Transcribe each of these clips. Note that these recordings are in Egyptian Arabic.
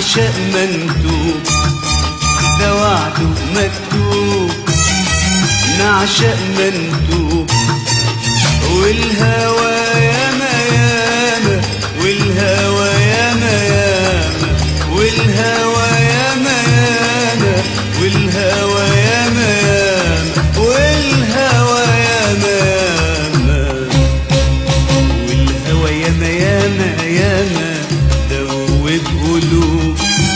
نعشق منتوب ده وعده مكتوب نعشق منتوب والهوى ياما ياما والهوى ياما ياما والهوى ياما ياما والهوى ياما ياما والهوى ياما ياما والهوى ياما ياما ياما دوب قلوب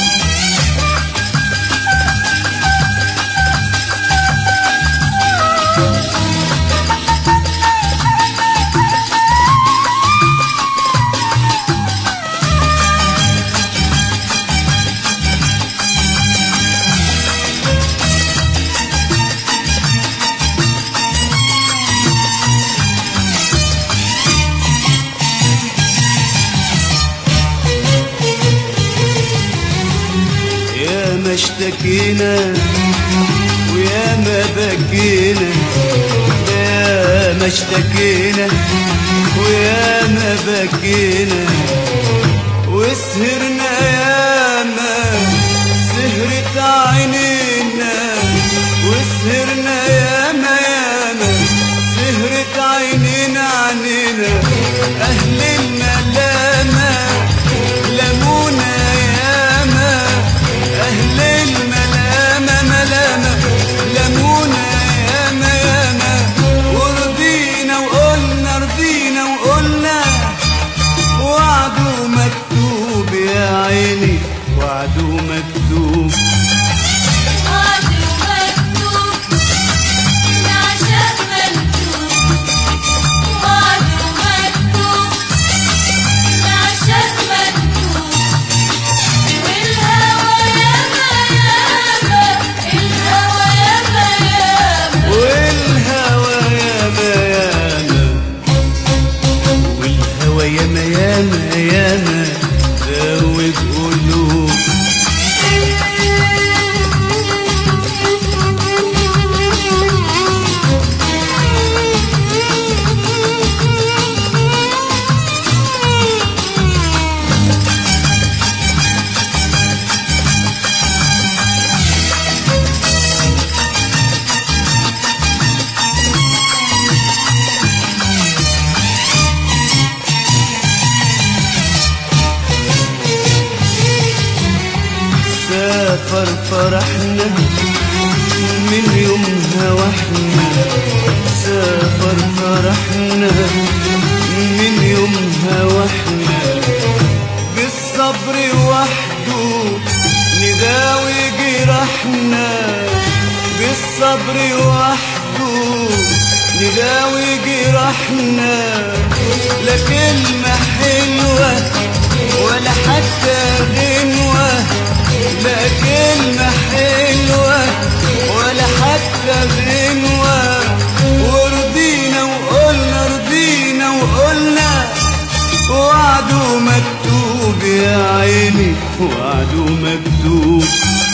يا ما اشتكينا ويا ما بكينا يا ما اشتكينا ويا ما بكينا وسهرنا يا ما سهرت عينينا وسهرنا يا ما يا ما سهرت عينينا عنينا أهل الملامة لمونا يا ما أهل الملامة ملامة لمونا يا ما يا ما ورضينا وقلنا رضينا وقلنا وعده مكتوب يا عيني وعده مكتوب وعد ومكتوب نعشق منتوب وعد ومكتوب نعشق منتوب والهوى ياما ياما الهوى ياما ياما والهوى ياما ياما والهوى ياما ياما ياما ذوب قلوب سافر فرحنا من يومها واحنا سافر فرحنا من يومها واحنا بالصبر وحده نداوي جراحنا بالصبر وحده نداوي جراحنا لا كلمة حلوة ولا حتى غنوة لا كلمة حلوة ولا حتى غنوة ورضينا وقلنا رضينا وقلنا وعده مكتوب يا عيني وعده مكتوب